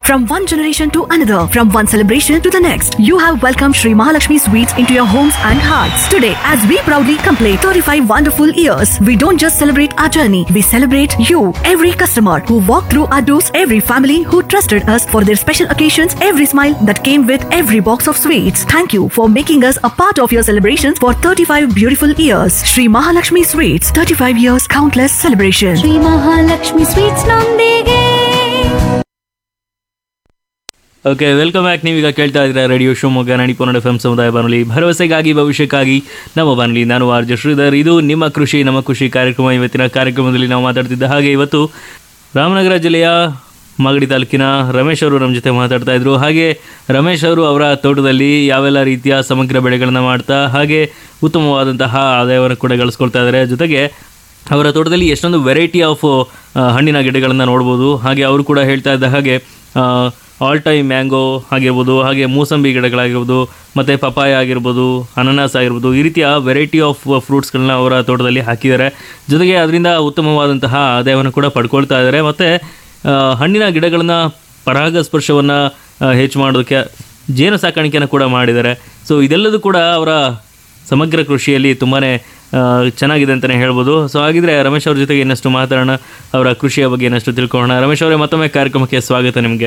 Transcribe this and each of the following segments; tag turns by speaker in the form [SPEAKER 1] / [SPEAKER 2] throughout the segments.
[SPEAKER 1] From one generation to another, from one celebration to the next, you have welcomed Sri Mahalakshmi Sweets into your homes and hearts. Today, as we proudly complete 35 wonderful years, we don't just celebrate our journey, we celebrate you, every customer who walked through our doors, every family who trusted us for their special occasions, every smile that came with every box of sweets. Thank you for making us a part of your celebrations for 35 beautiful years. Sri Mahalakshmi Sweets, 35 years, countless celebrations.
[SPEAKER 2] Shri Mahalakshmi sweets ನೊಂದಿಗೆ
[SPEAKER 3] okay welcome back ನೀವೀಗ ಕೇಳ್ತಾ ಇದ್ದೀರಾ radio Shivamogga ನಡಿಪೋನಡ್ F M ಸಮುದಾಯ ಬಾನುಲಿ ಭರವಸೆಗಾಗಿ ಭವಿಷ್ಯಕ್ಕಾಗಿ ನಮ್ಮ ಬಾನುಲಿ ನಾನು ಆರ್ ಜೆ ಶ್ರೀಧರ್ ಇದು ನಿಮ್ಮ ಕೃಷಿ ನಮ್ಮ ಖುಷಿ ಕಾರ್ಯಕ್ರಮ ಇವತ್ತಿನ ಕಾರ್ಯಕ್ರಮದಲ್ಲಿ ನಾವು ಮಾತಾಡ್ತಿದ್ದ ಹಾಗೆ ಇವತ್ತು ರಾಮನಗರ ಜಿಲ್ಲೆಯ ಮಾಗಡಿ ತಾಲೂಕಿನ ರಮೇಶ್ ಅವರು ನಮ್ಮ ಜೊತೆ ಮಾತಾಡ್ತಾ ಇದ್ರು ಹಾಗೆ ರಮೇಶ್ ಅವರು ಅವರ ತೋಟದಲ್ಲಿ ಯಾವೆಲ್ಲ ರೀತಿಯ ಸಮಗ್ರ ಬೆಳೆಗಳನ್ನು ಮಾಡ್ತಾ ಹಾಗೆ ಉತ್ತಮವಾದಂತಹ ಆದಾಯವನ್ನು ಕೂಡ ಗಳಿಸ್ಕೊಳ್ತಾ ಇದ್ದಾರೆ ಜೊತೆಗೆ ಅವರ ತೋಟದಲ್ಲಿ ಎಷ್ಟೊಂದು ವೆರೈಟಿ ಆಫ್ ಹಣ್ಣಿನ ಗಿಡಗಳನ್ನು ನೋಡ್ಬೋದು ಹಾಗೆ ಅವರು ಕೂಡ ಹೇಳ್ತಾ ಇದ್ದ ಹಾಗೆ ಆಲ್ ಟೈಮ್ ಮ್ಯಾಂಗೋ ಆಗಿರ್ಬೋದು ಹಾಗೆ ಮೂಸಂಬಿ ಗಿಡಗಳಾಗಿರ್ಬೋದು ಮತ್ತು ಪಪಾಯ ಆಗಿರ್ಬೋದು ಅನನಾಸ್ ಆಗಿರ್ಬೋದು ಈ ರೀತಿಯ ವೆರೈಟಿ ಆಫ್ ಫ್ರೂಟ್ಸ್ಗಳನ್ನ ಅವರ ತೋಟದಲ್ಲಿ ಹಾಕಿದ್ದಾರೆ ಜೊತೆಗೆ ಅದರಿಂದ ಉತ್ತಮವಾದಂತಹ ಆದಾಯವನ್ನು ಕೂಡ ಪಡ್ಕೊಳ್ತಾ ಇದ್ದಾರೆ ಮತ್ತು ಹಣ್ಣಿನ ಗಿಡಗಳನ್ನು ಪರಾಗಸ್ಪರ್ಶವನ್ನು ಹೆಚ್ಚು ಮಾಡೋದಕ್ಕೆ ಜೇನು ಸಾಕಾಣಿಕೆಯನ್ನು ಕೂಡ ಮಾಡಿದ್ದಾರೆ ಸೊ ಇದೆಲ್ಲದೂ ಕೂಡ ಅವರ ಸಮಗ್ರ ಕೃಷಿಯಲ್ಲಿ ತುಂಬಾ ಚೆನ್ನಾಗಿದೆ ಅಂತಲೇ ಹೇಳ್ಬೋದು ಸೊ ಹಾಗಿದ್ರೆ ರಮೇಶ್ ಅವ್ರ ಜೊತೆಗೆ ಇನ್ನಷ್ಟು ಮಾತಾಡೋಣ ಅವರ ಕೃಷಿಯ ಬಗ್ಗೆ ಇನ್ನಷ್ಟು ತಿಳ್ಕೊಳ್ಳೋಣ ರಮೇಶ್ ಅವರೇ ಮತ್ತೊಮ್ಮೆ ಕಾರ್ಯಕ್ರಮಕ್ಕೆ ಸ್ವಾಗತ ನಿಮಗೆ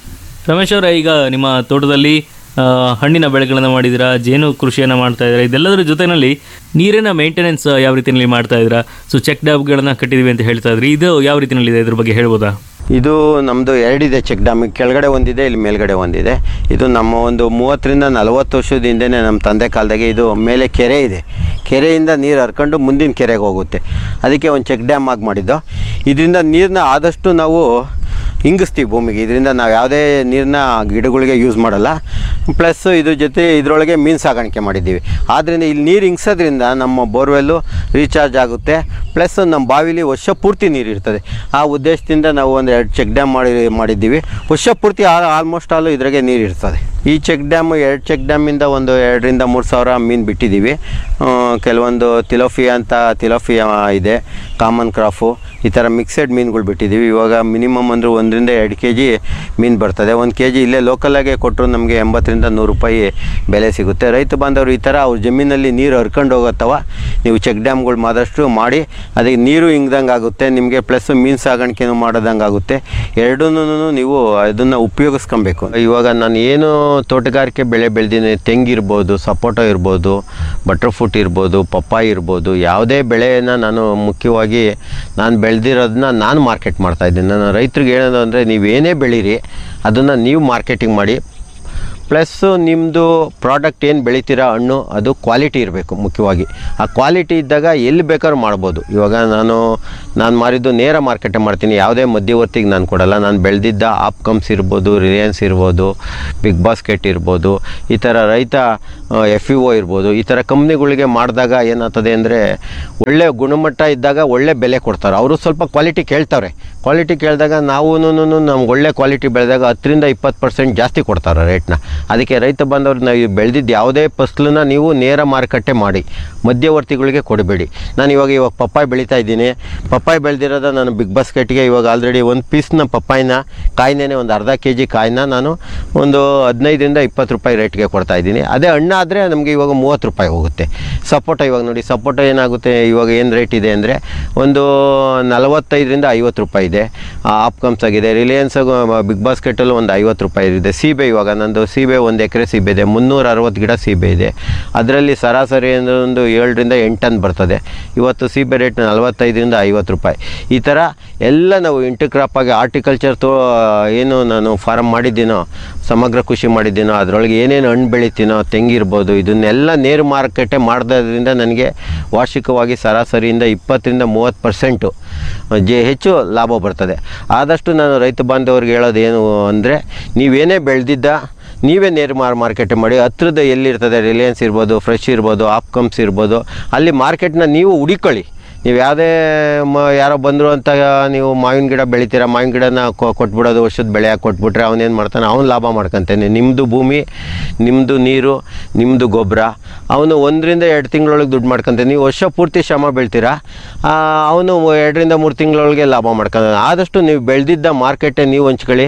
[SPEAKER 3] ರಮೇಶ್ ಅವರೇ ಈಗ ನಿಮ್ಮ ತೋಟದಲ್ಲಿ ಆ, ಹಣ್ಣಿನ ಬೆಳೆಗಳನ್ನು ಮಾಡಿದ್ದೀರಾ ಜೇನು ಕೃಷಿಯನ್ನು ಮಾಡ್ತಾ ಇದ್ದೀರಾ ಇದೆಲ್ಲದರ ಜೊತೆಯಲ್ಲಿ ನೀರಿನ ಮೇಂಟೆನೆನ್ಸ್ ಯಾವ ರೀತಿಯಲ್ಲಿ ಮಾಡ್ತಾ ಇದ್ದೀರಾ ಸೊ ಚೆಕ್ ಡ್ಯಾಮ್ಗಳನ್ನು ಕಟ್ಟಿದ್ದೀವಿ ಅಂತ ಹೇಳ್ತಾ ಇದ್ರಿ ಇದು ಯಾವ ರೀತಿಯಲ್ಲಿ ಇದೆ ಇದ್ರ ಬಗ್ಗೆ ಹೇಳ್ಬೋದಾ
[SPEAKER 4] ಇದು ನಮ್ಮದು ಎರಡಿದೆ ಚೆಕ್ ಡ್ಯಾಮ್ ಕೆಳಗಡೆ ಒಂದಿದೆ ಇಲ್ಲಿ ಮೇಲ್ಗಡೆ ಒಂದಿದೆ ಇದು ನಮ್ಮ ಒಂದು ಮೂವತ್ತರಿಂದ ನಲವತ್ತು ವರ್ಷದ ಹಿಂದೆನೇ ನಮ್ಮ ತಂದೆ ಕಾಲದಾಗೆ ಇದು ಮೇಲೆ ಕೆರೆ ಇದೆ ಕೆರೆಯಿಂದ ನೀರು ಹರ್ಕೊಂಡು ಮುಂದಿನ ಕೆರೆಗೆ ಹೋಗುತ್ತೆ ಅದಕ್ಕೆ ಒಂದು ಚೆಕ್ ಡ್ಯಾಮ್ ಆಗಿ ಮಾಡಿದ್ದು ಇದರಿಂದ ನೀರನ್ನ ಆದಷ್ಟು ನಾವು ಹಿಂಗಿಸ್ತೀವಿ ಭೂಮಿಗೆ ಇದರಿಂದ ನಾವು ಯಾವುದೇ ನೀರನ್ನ ಗಿಡಗಳಿಗೆ ಯೂಸ್ ಮಾಡಲ್ಲ ಪ್ಲಸ್ ಇದ್ರ ಜೊತೆ ಇದರೊಳಗೆ ಮೀನು ಸಾಗಾಣಿಕೆ ಮಾಡಿದ್ದೀವಿ ಆದ್ದರಿಂದ ಇಲ್ಲಿ ನೀರು ಹಿಂಗ್ಸೋದ್ರಿಂದ ನಮ್ಮ ಬೋರ್ವೆಲ್ಲು ರೀಚಾರ್ಜ್ ಆಗುತ್ತೆ ಪ್ಲಸ್ ನಮ್ಮ ಬಾವಿಲಿ ವರ್ಷ ಪೂರ್ತಿ ನೀರು ಇರ್ತದೆ ಆ ಉದ್ದೇಶದಿಂದ ನಾವು ಒಂದು ಎರಡು ಚೆಕ್ ಡ್ಯಾಮ್ ಮಾಡಿ ಮಾಡಿದ್ದೀವಿ ವರ್ಷ ಪೂರ್ತಿ ಆಲ್ಮೋಸ್ಟ್ ಆಲು ಇದ್ರಾಗೆ ನೀರು ಇರ್ತದೆ ಈ ಚೆಕ್ ಡ್ಯಾಮ್ ಎರಡು ಚೆಕ್ ಡ್ಯಾಮಿಂದ ಒಂದು ಎರಡರಿಂದ ಮೂರು ಸಾವಿರ ಮೀನು ಬಿಟ್ಟಿದ್ದೀವಿ ಆ, ಕೆಲವೊಂದು ತಿಲೋಫಿಯಾ ಅಂತ ತಿಲೋಫಿಯಾ ಇದೆ ಕಾಮನ್ ಕ್ರಾಫು ಈ ಥರ ಮಿಕ್ಸೆಡ್ ಮೀನುಗಳು ಬಿಟ್ಟಿದ್ದೀವಿ ಇವಾಗ ಮಿನಿಮಮ್ ಅಂದರೆ ಒಂದರಿಂದ ಎರಡು ಕೆ ಜಿ ಮೀನು ಬರ್ತದೆ ಒಂದು ಕೆ ಜಿ ಇಲ್ಲೇ ಲೋಕಲಾಗೆ ಕೊಟ್ಟರು ನಮಗೆ ಎಂಬತ್ತರಿಂದ ನೂರು ರೂಪಾಯಿ ಬೆಲೆ ಸಿಗುತ್ತೆ ರೈತ ಬಾಂಧವರು ಈ ಥರ ಅವ್ರ ಜಮೀನಲ್ಲಿ ನೀರು ಹರ್ಕೊಂಡು ಹೋಗತ್ತವ ನೀವು ಚೆಕ್ ಡ್ಯಾಮ್ಗಳು ಮಾದಷ್ಟು ಮಾಡಿ ಅದಕ್ಕೆ ನೀರು ಹಿಂಗ್ದಂಗೆ ಆಗುತ್ತೆ ನಿಮಗೆ ಪ್ಲಸ್ ಮೀನು ಸಾಗಾಣಿಕೆನೂ ಮಾಡೋದಂಗೆ ಆಗುತ್ತೆ ಎರಡೂ ನೀವು ಅದನ್ನು ಉಪಯೋಗಿಸ್ಕೊಬೇಕು ಇವಾಗ ನಾನು ಏನು ತೋಟಗಾರಿಕೆ ಬೆಳೆ ಬೆಳೆದಿನಿ ತೆಂಗಿರ್ಬೋದು ಸಪೋಟೊ ಇರ್ಬೋದು ಬಟರ್ ಫ್ರೂಟ್ ಇರ್ಬೋದು ಪಪ್ಪಾಯಿ ಇರ್ಬೋದು ಯಾವುದೇ ಬೆಳೆಯನ್ನು ನಾನು ಮುಖ್ಯವಾಗಿ ನಾನು ಬೆಳೆದಿರೋದನ್ನ ನಾನು ಮಾರ್ಕೆಟ್ ಮಾಡ್ತಾಯಿದ್ದೀನಿ ನಾನು ರೈತರಿಗೆ ಹೇಳೋದು ಅಂದರೆ ನೀವೇನೇ ಬೆಳೀರಿ ಅದನ್ನು ನೀವು ಮಾರ್ಕೆಟಿಂಗ್ ಮಾಡಿ ಪ್ಲಸ್ಸು ನಿಮ್ಮದು ಪ್ರಾಡಕ್ಟ್ ಏನು ಬೆಳಿತೀರಾ ಹಣ್ಣು ಅದು ಕ್ವಾಲಿಟಿ ಇರಬೇಕು ಮುಖ್ಯವಾಗಿ ಆ ಕ್ವಾಲಿಟಿ ಇದ್ದಾಗ ಎಲ್ಲಿ ಬೇಕಾದ್ರೂ ಮಾಡ್ಬೋದು ಇವಾಗ ನಾನು ನಾನು ಮಾರಿದ್ದು ನೇರ ಮಾರ್ಕೆಟೇ ಮಾಡ್ತೀನಿ ಯಾವುದೇ ಮಧ್ಯವರ್ತಿಗೆ ನಾನು ಕೊಡಲ್ಲ ನಾನು ಬೆಳೆದಿದ್ದ ಆಪ್ಕಮ್ಸ್ ಇರ್ಬೋದು ರಿಲಯನ್ಸ್ ಇರ್ಬೋದು ಬಿಗ್ ಬಾಸ್ಕೆಟ್ ಇರ್ಬೋದು ಈ ಥರ ರೈತ ಎಫ್ ಇ ಒ ಇರ್ಬೋದು ಈ ಥರ ಕಂಪ್ನಿಗಳಿಗೆ ಮಾಡಿದಾಗ ಏನಾಗ್ತದೆ ಅಂದರೆ ಒಳ್ಳೆ ಗುಣಮಟ್ಟ ಇದ್ದಾಗ ಒಳ್ಳೆ ಬೆಲೆ ಕೊಡ್ತಾರೆ ಅವರು ಸ್ವಲ್ಪ ಕ್ವಾಲಿಟಿ ಕೇಳ್ತಾರೆ ಕ್ವಾಲಿಟಿ ಕೇಳಿದಾಗ ನಾವು ನಮ್ಗೆ ಒಳ್ಳೆ ಕ್ವಾಲಿಟಿ ಬೆಳೆದಾಗ ಹತ್ತರಿಂದ ಇಪ್ಪತ್ತು ಪರ್ಸೆಂಟ್ ಜಾಸ್ತಿ ಕೊಡ್ತಾರೆ ರೇಟ್ನ ಅದಕ್ಕೆ ರೈತ ಬಂದವ್ರು ನಾವು ಬೆಳೆದಿದ್ದು ಯಾವುದೇ ಫಸಲನ್ನ ನೀವು ನೇರ ಮಾರುಕಟ್ಟೆ ಮಾಡಿ ಮಧ್ಯವರ್ತಿಗಳಿಗೆ ಕೊಡಬೇಡಿ ನಾನು ಇವಾಗ ಇವಾಗ ಪಪ್ಪಾಯಿ ಬೆಳೀತಾ ಇದ್ದೀನಿ ಪಪ್ಪಾಯಿ ಬೆಳೆದಿರೋದ ನಾನು ಬಿಗ್ ಬಾಸ್ಕೆಟ್ಗೆ ಇವಾಗ ಆಲ್ರೆಡಿ ಒಂದು ಪೀಸ್ನ ಪಪ್ಪಾಯಿನ ಕಾಯಿನೇ ಒಂದು ಅರ್ಧ ಕೆ ಜಿ ಕಾಯಿನ ನಾನು ಒಂದು ಹದಿನೈದರಿಂದ ಇಪ್ಪತ್ತು ರೂಪಾಯಿ ರೇಟ್ಗೆ ಕೊಡ್ತಾ ಇದ್ದೀನಿ ಅದೇ ಹಣ್ಣಾದರೆ ನಮಗೆ ಇವಾಗ ಮೂವತ್ತು ರೂಪಾಯಿ ಹೋಗುತ್ತೆ ಸಪೋಟ ಇವಾಗ ನೋಡಿ ಸಪೋಟ ಏನಾಗುತ್ತೆ ಇವಾಗ ಏನು ರೇಟ್ ಇದೆ ಅಂದರೆ ಒಂದು ನಲವತ್ತೈದರಿಂದ ಐವತ್ತು ರೂಪಾಯಿ ಇದೆ ಆಪ್ಕಮ್ಸ್ ಆಗಿದೆ ರಿಲಯನ್ಸ್ ಬಿಗ್ ಬಾಸ್ಕೆಟಲ್ಲೂ ಒಂದು ಐವತ್ತು ರೂಪಾಯಿ ಇದೆ ಸೀಬೆ ಇವಾಗ ನಂದು ಸೀಬೆ ಒಂದು ಎಕರೆ ಸೀಬೆ ಇದೆ ಮುನ್ನೂರ ಅರವತ್ತು ಗಿಡ ಸೀಬೆ ಇದೆ ಅದರಲ್ಲಿ ಸರಾಸರಿ ಅಂದ್ರೆ ಒಂದು ಏಳರಿಂದ ಎಂಟು ಟನ್ ಬರ್ತದೆ ಇವತ್ತು ಸೀಬೆ ರೇಟ್ ನಲವತ್ತೈದರಿಂದ ಐವತ್ತು ರೂಪಾಯಿ ಈ ಥರ ಎಲ್ಲ ನಾವು ಇಂಟರ್ ಕ್ರಾಪ್ ಆಗಿ ಆರ್ಟಿಕಲ್ಚರ್ ತೋ ಏನು ನಾನು ಫಾರಮ್ ಮಾಡಿದ್ದೀನೋ ಸಮಗ್ರ ಕೃಷಿ ಮಾಡಿದ್ದೀನೋ ಅದರೊಳಗೆ ಏನೇನು ಹಣ್ಣು ಬೆಳಿತೀನೋ ತೆಂಗಿರ್ಬೋದು ಇದನ್ನೆಲ್ಲ ನೇರು ಮಾರುಕಟ್ಟೆ ಮಾಡೋದ್ರಿಂದ ನನಗೆ ವಾರ್ಷಿಕವಾಗಿ ಸರಾಸರಿಯಿಂದ ಇಪ್ಪತ್ತರಿಂದ ಮೂವತ್ತು ಪರ್ಸೆಂಟು ಜೆ ಹೆಚ್ಚು ಲಾಭ ಬರ್ತದೆ ಆದಷ್ಟು ನಾನು ರೈತ ಬಾಂಧವರಿಗೆ ಹೇಳೋದು ಏನು ಅಂದರೆ ನೀವೇನೇ ಬೆಳೆದಿದ್ದ ನೀವೇ ನೇರ ಮಾರ್ ಮಾರ್ಕೆಟ್ ಮಾಡಿ ಹತ್ರದ ಎಲ್ಲಿರ್ತದೆ ರಿಲಯನ್ಸ್ ಇರ್ಬೋದು ಫ್ರೆಶ್ ಇರ್ಬೋದು ಆಪ್ಕಮ್ಸ್ ಇರ್ಬೋದು ಅಲ್ಲಿ ಮಾರ್ಕೆಟ್ನ ನೀವು ಹುಡುಕೊಳ್ಳಿ ನೀವು ಯಾವುದೇ ಮ ಯಾರೋ ಬಂದರು ಅಂತ ನೀವು ಮಾವಿನ ಗಿಡ ಬೆಳಿತೀರ ಮಾವಿನ ಗಿಡನ ಕೊ- ಕೊಟ್ಬಿಡೋದು ವರ್ಷದ ಬೆಳೆ ಹಾಕಿ ಕೊಟ್ಬಿಟ್ರೆ ಅವನೇನು ಮಾಡ್ತಾನೆ ಅವನು ಲಾಭ ಮಾಡ್ಕೊತಾನೆ ನಿಮ್ಮದು ಭೂಮಿ ನಿಮ್ಮದು ನೀರು ನಿಮ್ಮದು ಗೊಬ್ಬರ ಅವನು ಒಂದರಿಂದ ಎರಡು ತಿಂಗಳೊಳಗೆ ದುಡ್ಡು ಮಾಡ್ಕೊತಾನೆ ನೀವು ವರ್ಷ ಪೂರ್ತಿ ಶ್ರಮ ಬೆಳ್ತೀರಾ ಅವನು ಎರಡರಿಂದ ಮೂರು ತಿಂಗಳೊಳಗೆ ಲಾಭ ಮಾಡ್ಕೊತಾನೆ ಆದಷ್ಟು ನೀವು ಬೆಳೆದಿದ್ದ ಮಾರ್ಕೆಟೇ ನೀವು ಹಂಚ್ಕೊಳ್ಳಿ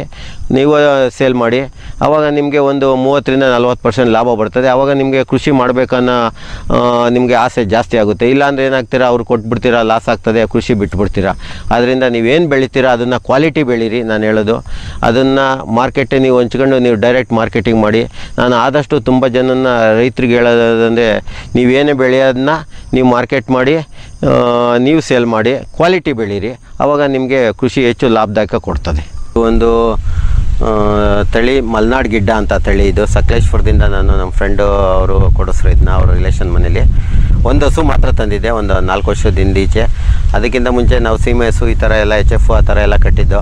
[SPEAKER 4] ನೀವು ಸೇಲ್ ಮಾಡಿ ಆವಾಗ ನಿಮಗೆ ಒಂದು ಮೂವತ್ತರಿಂದ ನಲ್ವತ್ತು ಪರ್ಸೆಂಟ್ ಲಾಭ ಬರ್ತದೆ ಆವಾಗ ನಿಮಗೆ ಕೃಷಿ ಮಾಡಬೇಕನ್ನೋ ನಿಮಗೆ ಆಸೆ ಜಾಸ್ತಿ ಆಗುತ್ತೆ ಇಲ್ಲಾಂದ್ರೆ ಏನಾಗ್ತೀರಾ ಅವ್ರು ಕೊಟ್ಬಿಡ್ತೀರಾ ಲಾಸ್ ಆಗ್ತದೆ ಕೃಷಿ ಬಿಟ್ಬಿಡ್ತೀರಾ ಅದರಿಂದ ನೀವೇನು ಬೆಳಿತೀರಾ ಅದನ್ನು ಕ್ವಾಲಿಟಿ ಬೆಳೀರಿ ನಾನು ಹೇಳೋದು ಅದನ್ನು ಮಾರ್ಕೆಟೇ ನೀವು ಹಂಚ್ಕೊಂಡು ನೀವು ಡೈರೆಕ್ಟ್ ಮಾರ್ಕೆಟಿಂಗ್ ಮಾಡಿ ನಾನು ಆದಷ್ಟು ತುಂಬ ಜನನ ರೈತರಿಗೆ ಹೇಳೋದಂದರೆ ನೀವೇನೇ ಬೆಳೆಯೋದನ್ನ ನೀವು ಮಾರ್ಕೆಟ್ ಮಾಡಿ ಆ, ನೀವು ಸೇಲ್ ಮಾಡಿ ಕ್ವಾಲಿಟಿ ಬೆಳೀರಿ ಆವಾಗ ನಿಮಗೆ ಕೃಷಿ ಹೆಚ್ಚು ಲಾಭದಾಯಕ ಕೊಡ್ತದೆ ಒಂದು ಆ, ತಳಿ ಮಲ್ನಾಡ್ ಗಿಡ್ಡ ಅಂತ ತಳಿ ಇದು ಸಕಲೇಶ್ಪುರದಿಂದ ನಾನು ನಮ್ಮ ಫ್ರೆಂಡು ಅವರು ಕೊಡಿಸ್ರು ಇದನ್ನ ಅವ್ರ ರಿಲೇಷನ್ ಮನೇಲಿ ಒಂದು ಹಸು ಮಾತ್ರ ತಂದಿದ್ದೆ ಒಂದು ನಾಲ್ಕು ವರ್ಷದಿಂದ ಈಚೆ ಅದಕ್ಕಿಂತ ಮುಂಚೆ ನಾವು ಸೀಮೆ ಹಸು ಈ ಥರ ಎಲ್ಲ ಎಚ್ ಎಫ್ ಆ ಥರ ಎಲ್ಲ ಕಟ್ಟಿದ್ದು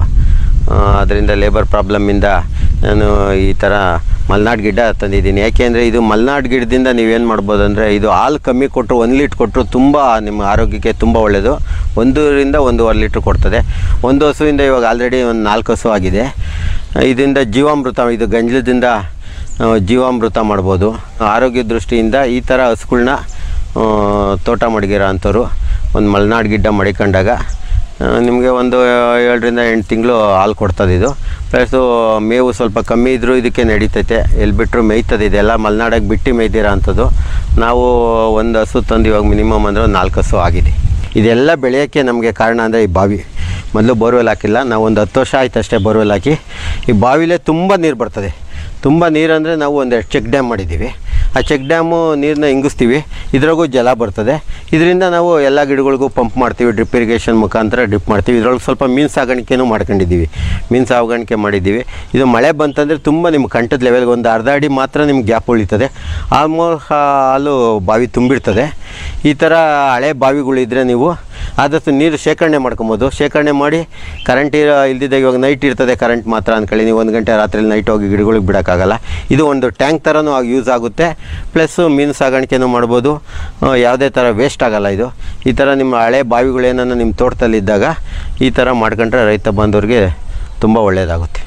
[SPEAKER 4] ಅದರಿಂದ ಲೇಬರ್ ಪ್ರಾಬ್ಲಮ್ಮಿಂದ ನಾನು ಈ ಥರ ಮಲ್ನಾಡ್ ಗಿಡ್ಡ ತಂದಿದ್ದೀನಿ ಯಾಕೆಂದರೆ ಇದು ಮಲ್ನಾಡ್ ಗಿಡದಿಂದ ನೀವೇನು ಮಾಡ್ಬೋದು ಅಂದರೆ ಇದು ಹಾಲು ಕಮ್ಮಿ ಕೊಟ್ಟರು ಒಂದು ಲೀಟ್ರ್ ಕೊಟ್ಟರು ತುಂಬ ನಿಮ್ಮ ಆರೋಗ್ಯಕ್ಕೆ ತುಂಬ ಒಳ್ಳೆಯದು ಒಂದರಿಂದ ಒಂದೂವರೆ ಲೀಟ್ರ್ ಕೊಡ್ತದೆ ಒಂದು ಹಸುವಿಂದ ಇವಾಗ ಆಲ್ರೆಡಿ ಒಂದು ನಾಲ್ಕು ಹಸು ಆಗಿದೆ ಇದರಿಂದ ಜೀವಾಮೃತ ಇದು ಗಂಜಲದಿಂದ ಆ, ಜೀವಾಮೃತ ಮಾಡ್ಬೋದು ಆರೋಗ್ಯ ದೃಷ್ಟಿಯಿಂದ ಈ ಥರ ಹಸುಗಳ್ನ ಆ, ತೋಟ ಮಡಗಿರೋ ಅಂಥವ್ರು ಒಂದು ಮಲೆನಾಡು ಗಿಡ್ಡ ಮಡಿಕೊಂಡಾಗ ನಿಮಗೆ ಒಂದು ಏಳರಿಂದ ಎಂಟು ತಿಂಗಳು ಹಾಲು ಕೊಡ್ತದೆ ಇದು ಪ್ಲಸ್ಸು ಮೇವು ಸ್ವಲ್ಪ ಕಮ್ಮಿ ಇದ್ದರೂ ಇದಕ್ಕೆ ನಡೀತೈತೆ ಎಲ್ಲಿ ಬಿಟ್ಟರು ಮೇಯ್ತದೆ ಇದೆಲ್ಲ ಮಲೆನಾಡಾಗ ಬಿಟ್ಟು ಮೇಯ್ದಿರೋ ಅಂಥದ್ದು ನಾವು ಒಂದು ಹಸು ತಂದು ಇವಾಗ ಮಿನಿಮಮ್ ಅಂದರೆ ಒಂದು ನಾಲ್ಕು ಹಸು ಆಗಿದೆ ಇದೆಲ್ಲ ಬೆಳೆಯೋಕ್ಕೆ ನಮಗೆ ಕಾರಣ ಅಂದರೆ ಈ ಬಾವಿ ಮೊದಲು ಬೋರ್ವೆಲ್ ಹಾಕಿಲ್ಲ ನಾವು ಒಂದು ಹತ್ತು ವರ್ಷ ಆಯ್ತು ಅಷ್ಟೇ ಬೋರ್ವೆಲ್ ಹಾಕಿ ಈ ಬಾವಿಲೇ ತುಂಬ ನೀರು ಬರ್ತದೆ ತುಂಬ ನೀರಂದರೆ ನಾವು ಒಂದೆರಡು ಚೆಕ್ ಡ್ಯಾಮ್ ಮಾಡಿದ್ದೀವಿ ಆ ಚೆಕ್ ಡ್ಯಾಮು ನೀರನ್ನ ಇಂಗಿಸ್ತೀವಿ ಇದ್ರಾಗೂ ಜಲ ಬರ್ತದೆ ಇದರಿಂದ ನಾವು ಎಲ್ಲ ಗಿಡಗಳಿಗೂ ಪಂಪ್ ಮಾಡ್ತೀವಿ ಡ್ರಿಪ್ ಇರಿಗೇಷನ್ ಮುಖಾಂತರ ಡ್ರಿಪ್ ಮಾಡ್ತೀವಿ ಇದ್ರೊಳಗೆ ಸ್ವಲ್ಪ ಮೀನು ಸಾಗಾಣಿಕೆನೂ ಮಾಡ್ಕೊಂಡಿದ್ದೀವಿ ಮೀನು ಸಾಗಾಣಿಕೆ ಮಾಡಿದ್ದೀವಿ ಇದು ಮಳೆ ಬಂತಂದರೆ ತುಂಬ ನಿಮ್ಮ ಕಂಠದ ಲೆವೆಲ್ಗೆ ಒಂದು ಅರ್ಧ ಅಡಿ ಮಾತ್ರ ನಿಮ್ಗೆ ಗ್ಯಾಪ್ ಉಳಿತದೆ ಆಲ್ಮೋಸ್ಟ್ ಹಾಲು ಬಾವಿ ತುಂಬಿರ್ತದೆ ಈ ಥರ ಹಳೆ ಬಾವಿಗಳಿದ್ರೆ ನೀವು ಆದಷ್ಟು ನೀರು ಶೇಖರಣೆ ಮಾಡ್ಕೊಬೋದು ಶೇಖರಣೆ ಮಾಡಿ ಕರೆಂಟ್ ಇಲ್ದಿದ್ದಾಗ ಇವಾಗ ನೈಟ್ ಇರ್ತದೆ ಕರೆಂಟ್ ಮಾತ್ರ ಅಂದ್ಕೊಳ್ಳಿ ನೀವು ಒಂದು ಗಂಟೆ ರಾತ್ರಿ ನೈಟ್ ಹೋಗಿ ಗಿಡಗಳಿಗೆ ಬಿಡೋಕ್ಕಾಗಲ್ಲ ಇದು ಒಂದು ಟ್ಯಾಂಕ್ ಥರನೂ ಆಗಿ ಯೂಸ್ ಆಗುತ್ತೆ ಪ್ಲಸ್ಸು ಮೀನು ಸಾಗಾಣಿಕೆನೂ ಮಾಡ್ಬೋದು ಆ, ಯಾವುದೇ ಥರ ವೇಸ್ಟ್ ಆಗಲ್ಲ ಇದು ಈ ಥರ ನಿಮ್ಮ ಹಳೆ ಬಾವಿಗಳೇನನ್ನು ನಿಮ್ಮ ತೋಟದಲ್ಲಿದ್ದಾಗ ಈ ಥರ ಮಾಡ್ಕೊಂಡ್ರೆ ರೈತ ಬಾಂಧವ್ರಿಗೆ ತುಂಬ ಒಳ್ಳೆಯದಾಗುತ್ತೆ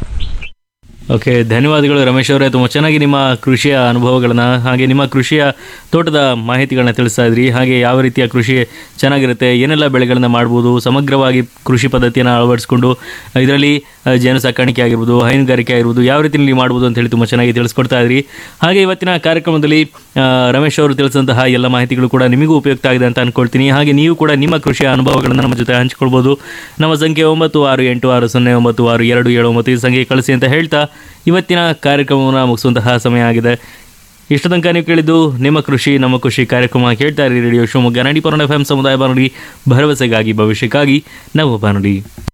[SPEAKER 3] ಓಕೆ ಧನ್ಯವಾದಗಳು ರಮೇಶ್ ಅವರೇ ತುಂಬ ಚೆನ್ನಾಗಿ ನಿಮ್ಮ ಕೃಷಿಯ ಅನುಭವಗಳನ್ನ ಹಾಗೆ ನಿಮ್ಮ ಕೃಷಿಯ ತೋಟದ ಮಾಹಿತಿಗಳನ್ನ ತಿಳಿಸ್ತಾ ಇದ್ರಿ ಹಾಗೆ ಯಾವ ರೀತಿಯ ಕೃಷಿ ಚೆನ್ನಾಗಿರುತ್ತೆ ಏನೆಲ್ಲ ಬೆಳೆಗಳನ್ನ ಮಾಡ್ಬೋದು ಸಮಗ್ರವಾಗಿ ಕೃಷಿ ಪದ್ಧತಿಯನ್ನು ಅಳವಡಿಸ್ಕೊಂಡು ಇದರಲ್ಲಿ ಆ, ಜೇನು ಸಾಕಾಣಿಕೆ ಆಗಿರ್ಬೋದು ಹೈನುಗಾರಿಕೆ ಆಗಿರ್ಬೋದು ಯಾವ ರೀತಿಯಲ್ಲಿ ಮಾಡ್ಬೋದು ಅಂತ ಹೇಳಿ ತುಂಬ ಚೆನ್ನಾಗಿ ತಿಳಿಸ್ಕೊಡ್ತಾ ಇದ್ರಿ ಹಾಗೆ ಇವತ್ತಿನ ಕಾರ್ಯಕ್ರಮದಲ್ಲಿ ಆ, ರಮೇಶ್ ಅವರು ತಿಳಿಸಿದಂತಹ ಎಲ್ಲ ಮಾಹಿತಿಗಳು ಕೂಡ ನಿಮಗೂ ಉಪಯುಕ್ತ ಆಗಿದೆ ಅಂತ ಅನ್ಕೊಳ್ತೀನಿ ಹಾಗೆ ನೀವು ಕೂಡ ನಿಮ್ಮ ಕೃಷಿಯ ಅನುಭವಗಳನ್ನು ನಮ್ಮ ಜೊತೆ ಹಂಚಿಕೊಳ್ಬೋದು ನಮ್ಮ ಸಂಖ್ಯೆ ಒಂಬತ್ತು ಆರು ಎಂಟು ಆರು ಸೊನ್ನೆ ಒಂಬತ್ತು ಆರು ಎರಡು ಏಳು ಒಂಬತ್ತು ಈ ಸಂಖ್ಯೆ ಕಳಿಸಿ ಅಂತ ಹೇಳ್ತಾ ಇವತ್ತಿನ ಕಾರ್ಯಕ್ರಮವನ್ನು ಮುಗಿಸುವಂತಹ ಸಮಯ ಆಗಿದೆ ಇಷ್ಟು ತನಕ ನೀವು ಕೇಳಿದ್ದು ನಿಮ್ಮ ಕೃಷಿ ನಮ್ಮ ಕೃಷಿ ಕಾರ್ಯಕ್ರಮ ಕೇಳ್ತಾ ಇರಿ ರೇಡಿಯೋ ಶಿವಮೊಗ್ಗ ನಾಡಿ ಪನ್ನಡ ಎಫ್ ಎಂ ಸಮುದಾಯ ಬಾನುಲಿ ಭರವಸೆಗಾಗಿ ಭವಿಷ್ಯಕ್ಕಾಗಿ ನಾವು ಬಾನುಲಿ